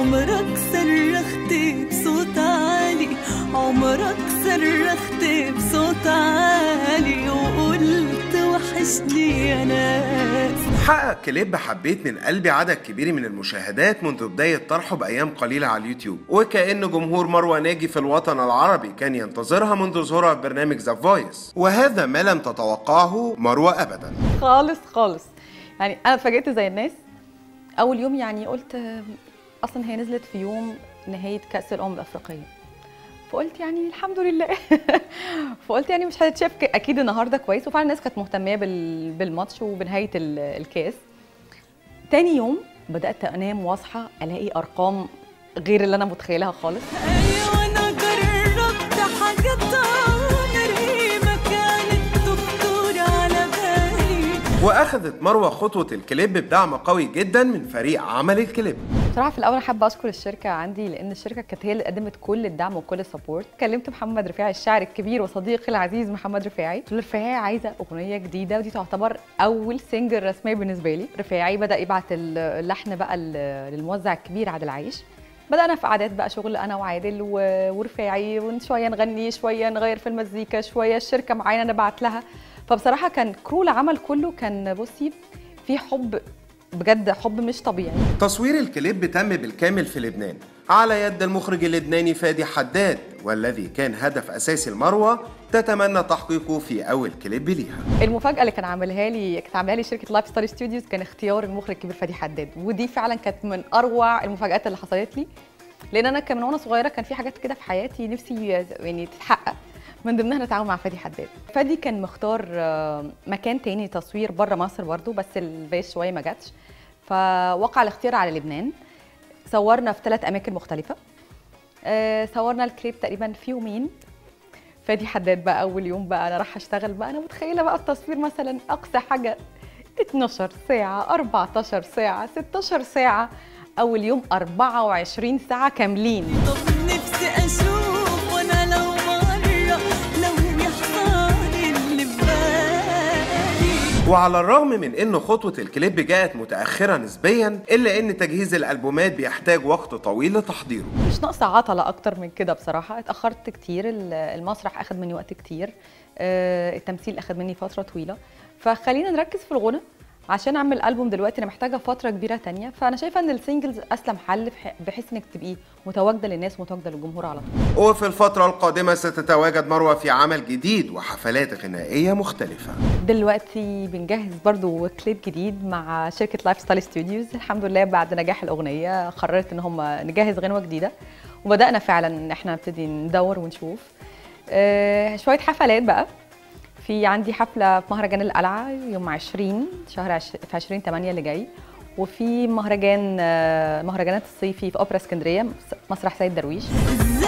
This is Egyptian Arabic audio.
عمرك صرخت بصوت عالي عمرك صرخت بصوت عالي وقلت وحشني يا ناس حقق كليب حبيت من قلبي عدد كبير من المشاهدات منذ بداية طرحه بأيام قليلة على اليوتيوب وكأن جمهور مروة ناجي في الوطن العربي كان ينتظرها منذ ظهورها في برنامج ذا فويس وهذا ما لم تتوقعه مروة أبدا خالص خالص يعني انا اتفاجئت زي الناس اول يوم يعني قلت آه، اصلا هي نزلت في يوم نهايه كاس الامم الافريقيه فقلت يعني الحمد لله فقلت يعني مش هتتشاف ك- اكيد النهارده كويس وفعلا الناس كانت مهتميه بال... بالماتش وبنهايه ال... الكاس تاني يوم بدات انام واصحى الاقي ارقام غير اللي انا متخيلها خالص ايوه انا جربت حاجات عمري ما كانت تخطر على بالي وأخذت مروة خطوة الكليب بدعم قوي جدا من فريق عمل الكليب بصراحه في الاول حابه اشكر الشركه عندي لان الشركه كانت هي اللي قدمت كل الدعم وكل السبورت كلمت محمد رفاعي الشاعر الكبير وصديقي العزيز محمد رفاعي قلت له رفاعي عايزه اغنيه جديده ودي تعتبر اول سنجل رسميه بالنسبه لي رفاعي بدا يبعت اللحن بقى ل- للموزع الكبير عادل عايش بدأنا في قعدات بقى شغل أنا وعادل و- ورفاعي وشوية نغني شوية نغير في المزيكا شوية الشركة معانا نبعت لها فبصراحة كان كرو العمل كله كان بصي في حب بجد حب مش طبيعي تصوير الكليب تم بالكامل في لبنان على يد المخرج اللبناني فادي حداد والذي كان هدف أساسي المروة تتمنى تحقيقه في أول كليب ليها المفاجاه اللي كان عاملها لي كانت عاملاها لي شركه لايف ستايل ستوديوز كان اختيار المخرج الكبير فادي حداد ودي فعلا كانت من اروع المفاجات اللي حصلت لي لان انا كان من وانا صغيره كان في حاجات كده في حياتي نفسي يعني تتحقق من ضمنها نتعاون مع فادي حداد فادي كان مختار آه، مكان تاني تصوير بره مصر برضو بس الفيش شويه ما جاتش فوقع الاختيار على لبنان صورنا في ثلاث اماكن مختلفه آه، صورنا الكليب تقريبا في يومين فادي حداد بقى اول يوم بقى انا راح اشتغل بقى انا متخيله بقى التصوير مثلا اقصى حاجه 12 ساعه 14 ساعه 16 ساعه اول يوم 24 ساعه كاملين طب نفسي اشوف وانا لو مره لو يحصل اللي في بالي وعلى الرغم من ان خطوة الكليب جاءت متأخرة نسبيا الا ان تجهيز الالبومات بيحتاج وقت طويل لتحضيره مش ناقصه عطله اكتر من كده بصراحه اتاخرت كتير ال- المسرح اخد مني وقت كتير آه، التمثيل اخد مني فتره طويله فخلينا نركز في الغنى عشان اعمل البوم دلوقتي انا محتاجه فتره كبيره تانية فانا شايفه ان السingles اسلم حل بح- بحيث انك تبقي متواجده للناس ومتواجده للجمهور على طول وفي الفترة القادمة ستتواجد مروة في عمل جديد وحفلات غنائية مختلفة دلوقتي بنجهز برضو كليب جديد مع شركة لايف ستايل ستوديوز الحمد لله بعد نجاح الأغنية قررت إن هم نجهز غنوة جديدة وبدأنا فعلا إن احنا نبتدي ندور ونشوف آه شوية حفلات بقى في عندي حفلة في مهرجان القلعة يوم 20 شهر عش... في 20 8 اللي جاي وفي مهرجان آه، مهرجانات الصيفي في أوبرا اسكندرية مسرح سيد درويش ازاي